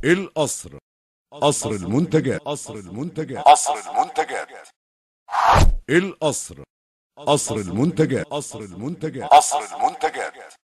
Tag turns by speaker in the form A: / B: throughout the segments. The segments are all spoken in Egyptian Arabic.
A: القصر قصر المنتجات قصر المنتجات قصر المنتجات القصر قصر المنتجات قصر المنتجات قصر المنتجات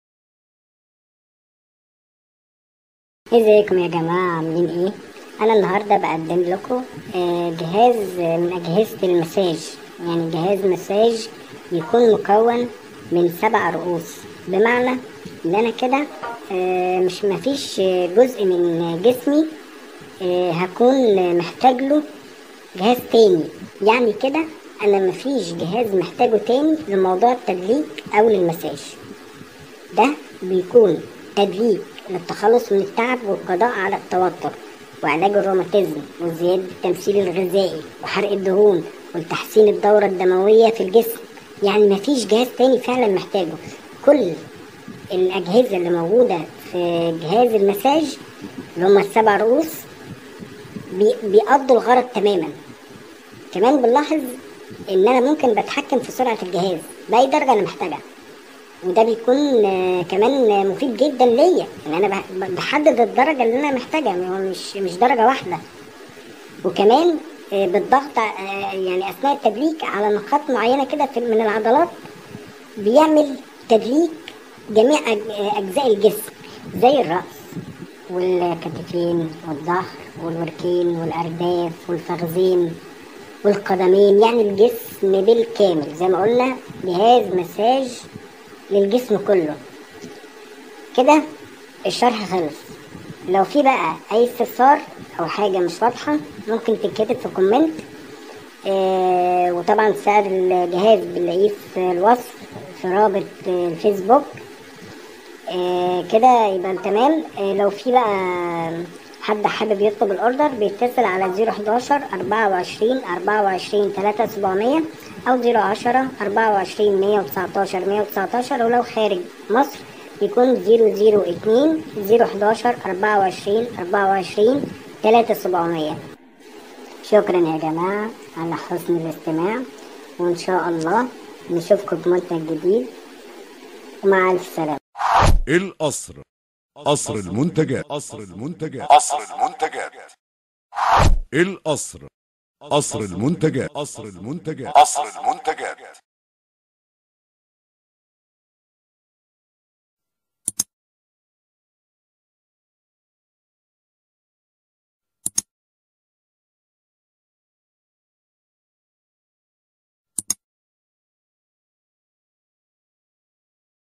B: ازيكم يا جماعة عاملين ايه؟ انا النهاردة بقدم لكم آه، جهاز من اجهزة المساج يعني جهاز مساج يكون مكون من سبع رؤوس بمعنى ان انا كده آه، مش مفيش جزء من جسمي آه، هكون محتاج له جهاز تاني يعني كده انا مفيش جهاز محتاجه تاني لموضوع التدليك او للمساج ده بيكون تدليك للتخلص من التعب والقضاء على التوتر وعلاج الروماتيزم وزيادة التمثيل الغذائي وحرق الدهون ولتحسين الدورة الدموية في الجسم يعني مفيش جهاز تاني فعلا محتاجه كل الأجهزة اللي موجودة في جهاز المساج اللي هما السبع رؤوس بي- بيقضوا الغرض تماما كمان بنلاحظ ان انا ممكن بتحكم في سرعة الجهاز بأي درجة انا محتاجها وده بيكون آه، كمان آه، مفيد جدا ليا ان انا بح- بحدد الدرجة اللي انا محتاجها هو مش مش درجة واحدة وكمان آه، بالضغط آه، يعني اثناء التدليك على نقاط معينة كده في- من العضلات بيعمل تدليك جميع أج- آه، اجزاء الجسم زي الرأس والكتفين والظهر والوركين والارداف والفخذين والقدمين يعني الجسم بالكامل زي ما قلنا جهاز مساج للجسم كله كده الشرح خلص لو في بقى اي استفسار او حاجة مش واضحة ممكن تتكتب في كومنت آه وطبعا سعر الجهاز بنلاقيه في الوصف في رابط آه، الفيسبوك آه كده يبقى تمام آه لو في بقى حد حابب يطلب الاوردر بيتصل على 011 24 24 3700 او 010 24 119 119 ولو خارج مصر بيكون 002 011 24 24 3700 شكرا يا جماعة على حسن الاستماع وإن شاء الله نشوفكم بمنتج جديد ومع ألف سلامة
A: القصر قصر المنتجات قصر المنتجات قصر المنتجات القصر قصر المنتجات قصر المنتجات قصر المنتجات